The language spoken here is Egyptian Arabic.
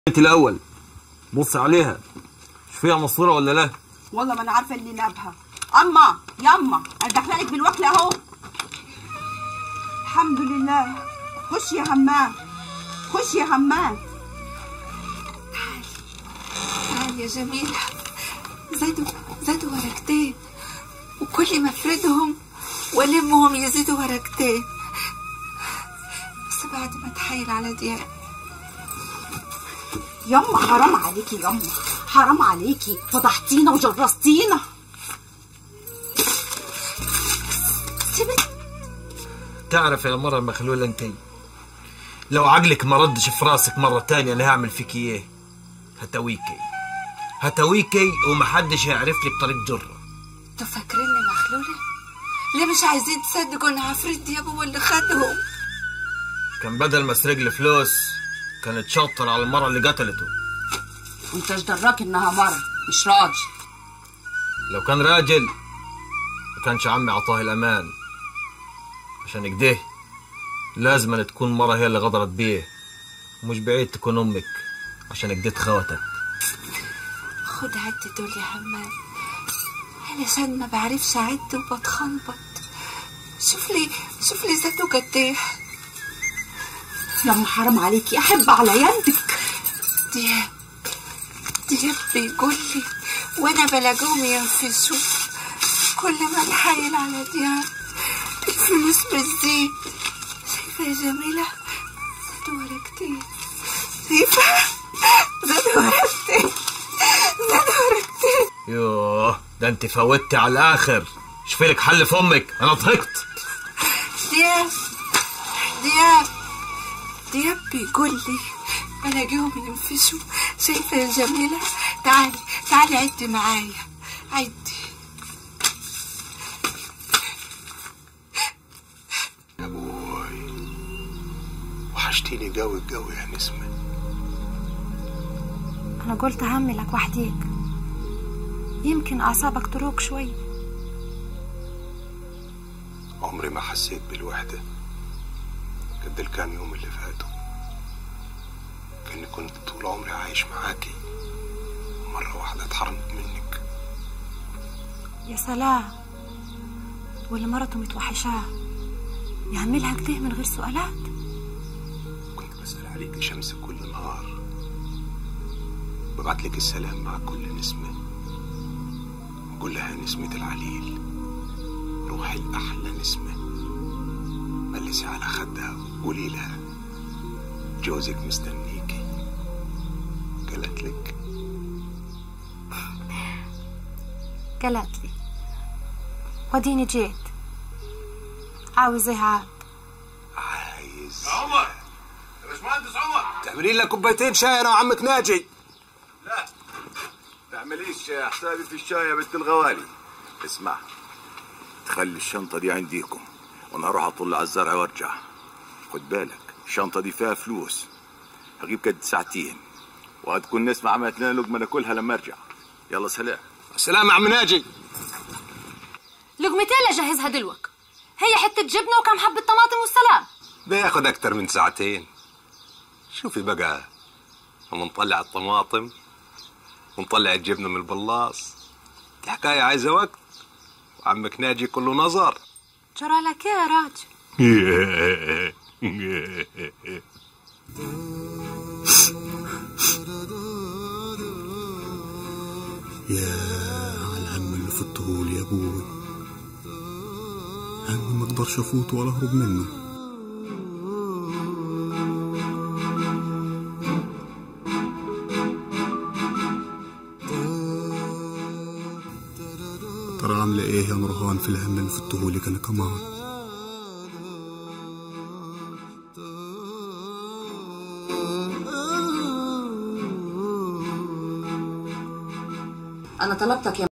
انت الاول بص عليها مش فيها مصوره ولا لا والله ما انا عارفه اللي نابها اما يما انا داخله لك بالوكل اهو الحمد لله خش يا همام خش يا همام تعال يا جميلة زادوا زادوا ورقتين وكل ما افردهم والمهم يزيدوا ورقتين بس بعد ما اتحايل على دياب يما حرام عليكي يما حرام عليكي فضحتينا وجرستينا سيبت تعرف يا مرة مخلولة انت لو عقلك ما ردش في راسك مرة تانية انا هعمل فيك ايه هتويكي هتويكي ومحدش هيعرف لك طريق جرة انتوا فاكريني مخلولة؟ ليه مش عايزين تصدقوا ان عفريت دياب هو اللي خدهم؟ كان بدل ما اسرق لي فلوس كانت شاطر على المرة اللي قتلته وانت ايش دراك انها مرة مش راجل لو كان راجل ما كانش عمي عطاه الامان عشان كده لازم أن تكون مرة هي اللي غدرت بيه ومش بعيد تكون امك عشان كده اتخوتت خد عد دول يا همام علشان ما بعرفش اعد وبتخلبط شوف لي شوف لي زادوا قد ايه يما حرام عليكي احب على يدك دياب دياب بيقول لي وانا بلاقيهم ينفسوا كل ما نحايل على دياب الفلوس بتزيد شايفة يا جميلة زادوا ورقتين شايفة زادوا ورقتين زادوا ورقتين يوه ده انت فوتي على الاخر شوفي لك حل في امك انا ضحكت دياب دياب دياب بيقول لي بلاقيهم ينفشوا شايفة يا جميلة تعالي تعالي عدي معايا عدي يا بوي وحشتيني قوي قوي يا نسمة أنا قلت هعملك وحديك يمكن أعصابك تروق شوي عمري ما حسيت بالوحدة قد الكام يوم اللي فاتوا كأني كنت طول عمري عايش معاكي مرة واحدة اتحرمت منك يا سلام واللي مرته متوحشاه يعملها كده من غير سؤالات كنت بسأل عليك يا شمس كل نهار ببعت لك السلام مع كل نسمة وأقول لها نسمة العليل روحي الأحلى نسمة ملسي على خدها وقولي لها جوزك مستنيكي قالت لك قالت لي وديني جيت عاوز ايه عاد عايز عمر يا باشمهندس عمر تعملي لنا كوبايتين شاي انا وعمك ناجي لا تعمليش حسابي في الشاي يا بنت الغوالي اسمع تخلي الشنطة دي عنديكم وانا هروح اطل على الزرع وارجع خد بالك الشنطة دي فيها فلوس هجيب كد ساعتين وهتكون نسمع عملت لنا لقمة ناكلها لما ارجع يلا سلام السلام يا عم ناجي لقمتين لجهزها دلوك هي حتة جبنة وكم حبة طماطم والسلام بياخد اكتر من ساعتين شوفي بقى اما نطلع الطماطم ونطلع الجبنه من البلاص دي حكايه عايزه وقت وعمك ناجي كله نظر جرى لك ايه يا راجل يا على الهم اللي فضتهولي يا ابوي هم ما اقدرش افوت ولا اهرب منه ترى عاملة ايه يا نورهان في الهم اللي فضتهولك انا كمان انا طلبتك يا